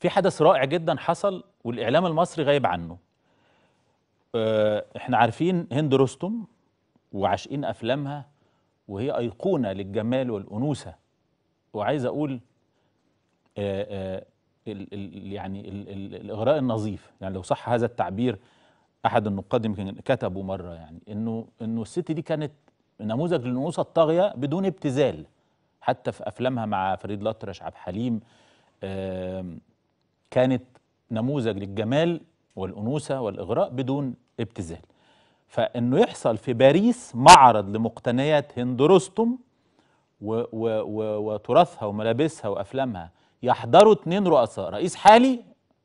في حدث رائع جدا حصل والاعلام المصري غايب عنه آه، احنا عارفين هند رستم وعاشقين افلامها وهي ايقونه للجمال والانوثه وعايز اقول آه، آه، ال ال يعني ال ال الاغراء النظيف يعني لو صح هذا التعبير احد النقاد يمكن كتبوا مره يعني انه انه الست دي كانت نموذج للانوثه الطاغيه بدون ابتذال حتى في افلامها مع فريد الأطرش عبد الحليم آم، كانت نموذج للجمال والانوثه والاغراء بدون ابتذال فانه يحصل في باريس معرض لمقتنيات هند رستم و و و وتراثها وملابسها وافلامها يحضروا اثنين رؤساء رئيس حالي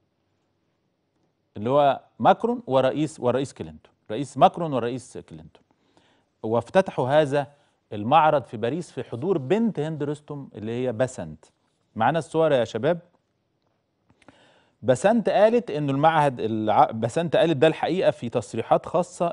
اللي هو ماكرون ورئيس ورئيس كلينتون رئيس ماكرون ورئيس كلينتون وافتتحوا هذا المعرض في باريس في حضور بنت هند رستم اللي هي بسنت معانا الصور يا شباب بسنت قالت انه المعهد الع... بسنت قالت ده الحقيقه في تصريحات خاصه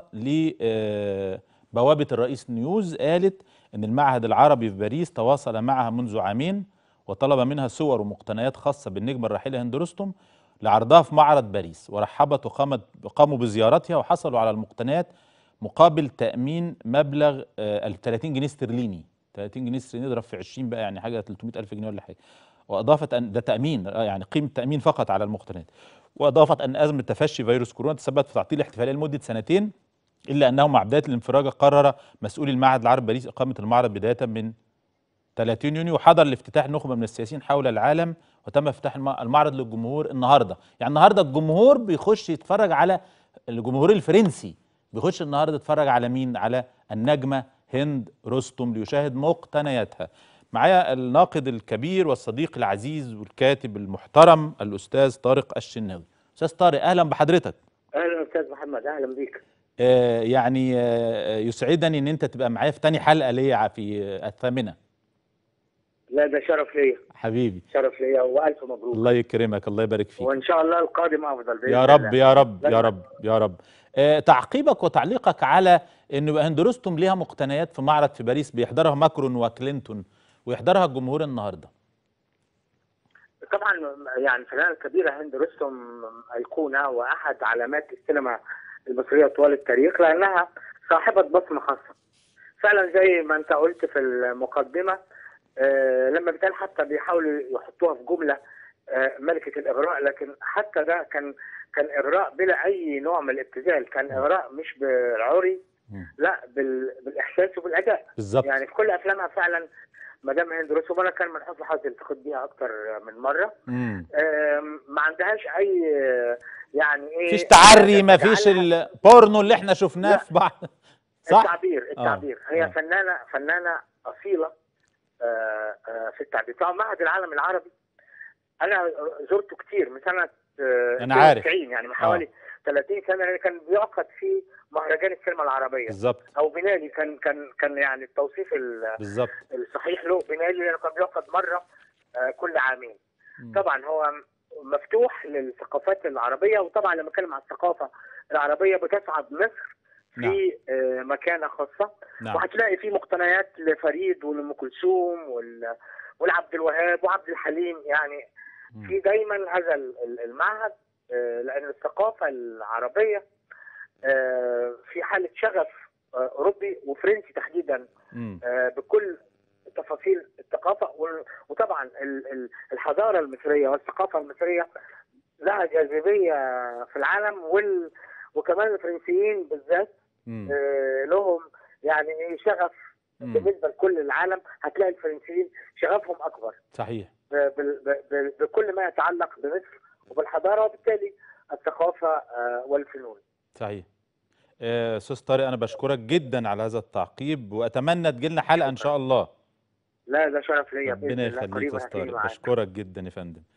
لبوابه الرئيس نيوز قالت ان المعهد العربي في باريس تواصل معها منذ عامين وطلب منها صور ومقتنيات خاصه بالنجمه الراحله هند رستم لعرضها في معرض باريس ورحبت وقامت قاموا بزيارتها وحصلوا على المقتنيات مقابل تامين مبلغ آه، ال 30 جنيه استرليني 30 جنيه استرليني اضرب في 20 بقى يعني حاجه 300 الف جنيه ولا حاجه واضافت ان ده تامين آه، يعني قيمه تامين فقط على المقتنيات واضافت ان ازمه تفشي فيروس كورونا تسببت في تعطيل الاحتفاليه لمده سنتين الا انه مع بدايه الانفراجه قرر مسؤول المعهد العربي باريس اقامه المعرض بدايه من 30 يونيو وحضر لافتتاح نخبه من السياسيين حول العالم وتم افتتاح الم- المعرض للجمهور النهارده يعني النهارده الجمهور بيخش يتفرج على الجمهور الفرنسي بيخش النهارده يتفرج على مين على النجمه هند رستم ليشاهد مقتنياتها معايا الناقد الكبير والصديق العزيز والكاتب المحترم الاستاذ طارق الشناوي استاذ طارق اهلا بحضرتك اهلا استاذ محمد اهلا بيك آه يعني آه يسعدني ان انت تبقى معايا في تاني حلقه ليا في آه، الثامنه لا ده شرف ليا حبيبي شرف ليا والف مبروك الله يكرمك الله يبارك فيك وان شاء الله القادم افضل بإذن يا رب الله. يا رب يا لما- رب يا رب آه تعقيبك وتعليقك على ان يبقى هند رستم ليها مقتنيات في معرض في باريس بيحضرها ماكرون وكلينتون ويحضرها الجمهور النهارده طبعا يعني الفنانه الكبيره هند رستم ايقونه واحد علامات السينما المصريه طوال التاريخ لانها صاحبه بصمه خاصه فعلا زي ما انت قلت في المقدمه آه، لما بيتقال حتى بيحاولوا يحطوها في جمله آه، ملكه الاغراء لكن حتى ده كان كان اغراء بلا اي نوع من الابتذال كان اغراء مش بالعري مم. لا بال... بالاحساس وبالاداء بالظبط يعني في كل افلامها فعلا مدام هند رستم وانا كان من حسن حظي التقيت بيها اكتر من مره مم. آم، ما عندهاش اي آه، يعني ايه مفيش تعري ما مفيش تجعلها- البورنو اللي احنا شفناه لا. في بعض صح التعبير التعبير هي آه. فنانه فنانه اصيله آه، آه، في التعبير طبعا معهد العالم العربي انا زرته كتير من سنه آه، أنا عارف. 92 يعني من حوالي 30 سنه لأن كان بيعقد فيه مهرجان السينما العربيه بالظبط او بنالي كان كان كان يعني التوصيف ال- بالظبط الصحيح له بنالي لانه كان بيعقد مره آه، كل عامين مم. طبعا هو مفتوح للثقافات العربيه وطبعا لما اتكلم عن الثقافه العربيه بتصعد مصر في آه، مكانه خاصه نعم وهتلاقي في مقتنيات لفريد ولام كلثوم وال- والعبد الوهاب وعبد الحليم يعني مم. في دايما هذا ال- ال- المعهد آه، لان الثقافه العربيه آه، في حاله شغف آه، اوروبي وفرنسي تحديدا مم. آه، بكل تفاصيل الثقافه وال- وطبعا ال- ال- الحضاره المصريه والثقافه المصريه لها جاذبيه في العالم وال وكمان الفرنسيين بالذات مم. آه، لهم يعني ايه شغف مم. بالنسبه لكل العالم هتلاقي الفرنسيين شغفهم اكبر صحيح ب- بال- ب- ب- بكل ما يتعلق بمصر وبالحضاره وبالتالي الثقافه آه، والفنون. صحيح آه، استاذ طارق انا بشكرك جدا على هذا التعقيب واتمنى تجيلنا حلقه ان شاء الله لا ده شرف ليا باذن ربنا الله يخليك يا قريبا استاذ هتيجي طارق معاك. بشكرك جدا يا فندم